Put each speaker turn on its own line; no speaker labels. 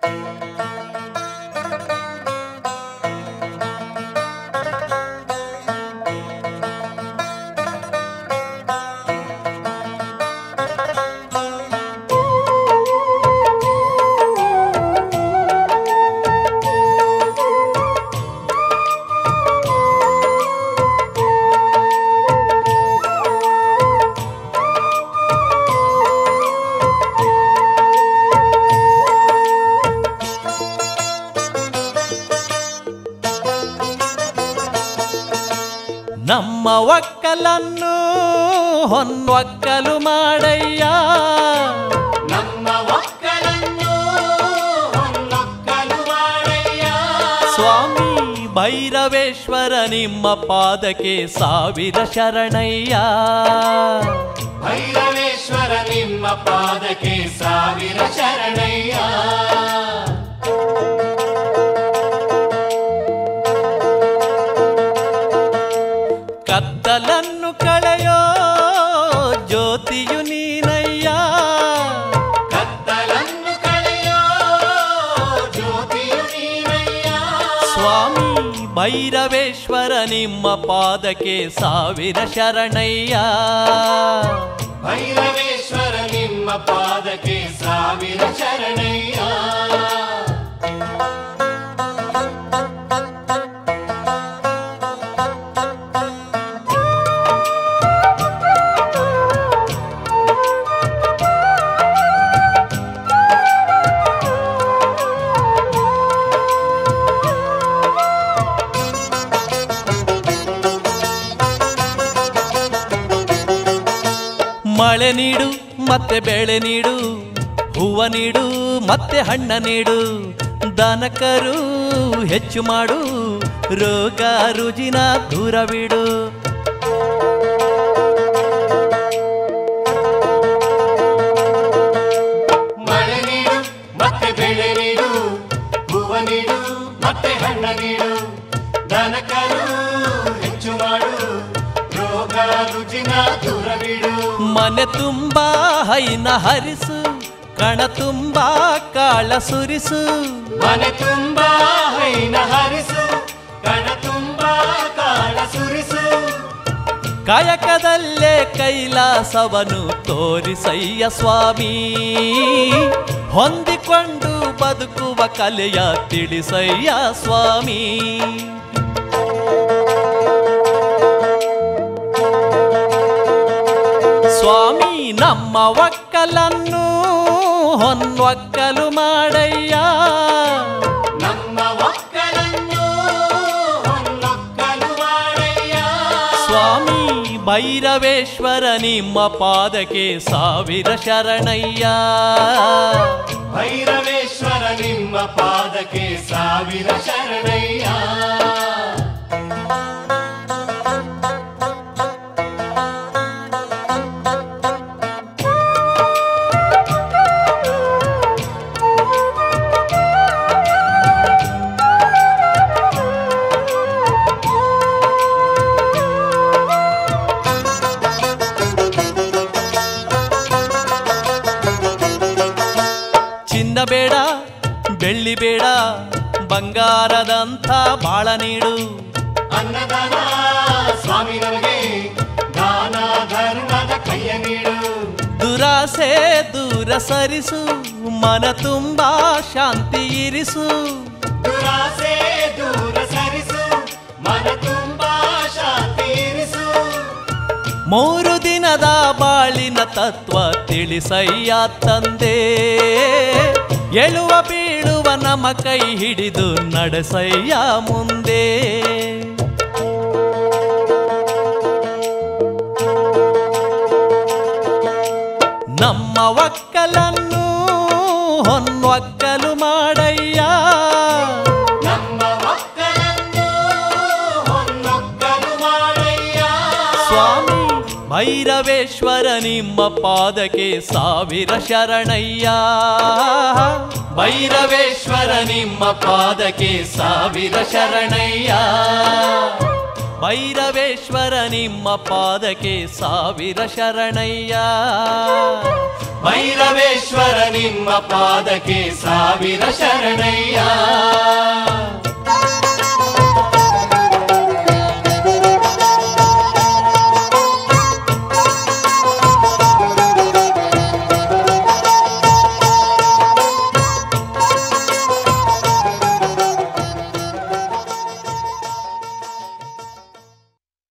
ನಮ್ಮ ಒಕ್ಕಲನ್ನು ಹೊನ್ನೊಕ್ಕಲು ಮಾಡಯ್ಯ
ನಮ್ಮ ಒಕ್ಕಲನ್ನು ಹೊನ್ನೊಕ್ಕಲು ಮಾಡಯ್ಯ
ಸ್ವಾಮಿ ಭೈರವೇಶ್ವರ ನಿಮ್ಮ ಪಾದಕ್ಕೆ ಸಾವಿರ ಶರಣಯ್ಯ
ಭೈರವೇಶ್ವರ ನಿಮ್ಮ ಪಾದಕ್ಕೆ ಸಾವಿರ ಶರಣಯ್ಯ
ಕತ್ತಲನ್ನು ಕಳೆಯೋ ಜ್ಯೋತಿಯು ನೀನಯ್ಯ
ಕತ್ತಲನ್ನು ಕಳೆಯೋ ಜ್ಯೋತಿಯು ನೀನಯ್ಯ
ಸ್ವಾಮಿ ಭೈರವೇಶ್ವರ ನಿಮ್ಮ ಪಾದಕ್ಕೆ ಸಾವಿರ ಶರಣಯ್ಯ
ಭೈರವೇಶ್ವರ ನಿಮ್ಮ ಪಾದಕ್ಕೆ ಸಾವಿರ ಶರಣಯ್ಯ
ಮಳೆ ನೀಡು ಮತ್ತೆ ಬೆಳೆ ನೀಡು ಹೂವ ನೀಡು ಮತ್ತೆ ಹಣ್ಣ ನೀಡು ದನಕರು ಹೆಚ್ಚು ಮಾಡು ರೋಗ ರುಜಿನ ದೂರ ಬಿಡು
ಮಳೆ ನೀಡು ಮತ್ತೆ ಬೆಳೆ ನೀಡು ಹೂವ ನೀಡು ಮತ್ತೆ ಹಣ್ಣ ನೀಡು ದನಕರು ಹೆಚ್ಚು ಮಾಡು ರೋಗ ರುಜಿನ ದೂರ ಬಿಡು
ಮನೆ ತುಂಬಾ ಹೈನ ಹರಿಸು ಕಣ ತುಂಬಾ ಕಾಳ ಸುರಿಸು
ಮನೆ ತುಂಬಾ ಹೈನ ಹರಿಸು ಕಣ ತುಂಬಾ ಕಾಳ ಸುರಿಸು
ಕಾಯಕದಲ್ಲೇ ಕೈಲಾಸವನು ತೋರಿಸಯ್ಯ ಸ್ವಾಮಿ ಹೊಂದಿಕೊಂಡು ಬದುಕುವ ಕಲೆಯ ತಿಳಿಸಯ್ಯ ಸ್ವಾಮಿ ಸ್ವಾಮಿ ನಮ್ಮ ಒಕ್ಕಲನ್ನು ಹೊನ್ನೊಕ್ಕಲು ಮಾಡಯ್ಯ
ನಮ್ಮ ಒಕ್ಕಲನ್ನು ಹೊನ್ನೊಕ್ಕಲು ಮಾಡಯ್ಯ
ಸ್ವಾಮಿ ಭೈರವೇಶ್ವರ ನಿಮ್ಮ ಪಾದಕ್ಕೆ ಸಾವಿರ ಶರಣಯ್ಯ
ಭೈರವೇಶ್ವರ ನಿಮ್ಮ ಪಾದಕ್ಕೆ ಸಾವಿರ ಶರಣಯ್ಯ
ಚಿನ್ನ ಬೇಡ ಬೆಳ್ಳಿ ಬೇಡ ಬಂಗಾರದಂಥ ಬಾಳ ನೀಡು
ಅನ್ನದಾನ ಸ್ವಾಮಿ ನಮಗೆ ದಾನ ಧರ್ಮದ ಕೈಯ ನೀಡು
ದುರಾಸೆ ದೂರ ಸರಿಸು ಮನ ತುಂಬಾ ಶಾಂತಿ ಇರಿಸು
ದುರಾಸೆ ದೂರ ಸರಿಸು ಮನ ತುಂಬಾ ಶಾಂತಿ ಇರಿಸು
ಮೂರು ದಿನದ ಬಾಳಿನ ತತ್ವ ತಿಳಿಸಯ್ಯ ತಂದೆ ಎಳುವ ಬೀಳುವ ನಮ್ಮ ಕೈ ಹಿಡಿದು ನಡೆಸಯ್ಯ ಮುಂದೆ ನಮ್ಮ ಒಕ್ಕಲನ್ನು ಹೊನ್ನೊಕ್ಕಲು ಮಾಡಯ್ಯ
ನಮ್ಮ ಒಕ್ಕಲನ್ನು ಹೊನ್ನೊಕ್ಕಲು ಮಾಡಯ್ಯ
ಸ್ವಾಮಿ ಭೈರವೇಶ್ವರ ನಿಮ್ಮ ಪಾದಕ್ಕೆ ಸಾವಿರ ಶರಣಯ್ಯ ಭೈರವೇಶ್ವರ ನಿಮ್ಮ ಪಾದಕ್ಕೆ ಸಾವಿರ ಶರಣಯ್ಯ ಭೈರವೇಶ್ವರ ನಿಮ್ಮ ಪಾದಕ್ಕೆ ಸಾವಿರ ಶರಣಯ್ಯ
ಭೈರವೇಶ್ವರ ನಿಮ್ಮ ಪಾದಕ್ಕೆ ಸಾವಿರ ಶರಣಯ್ಯ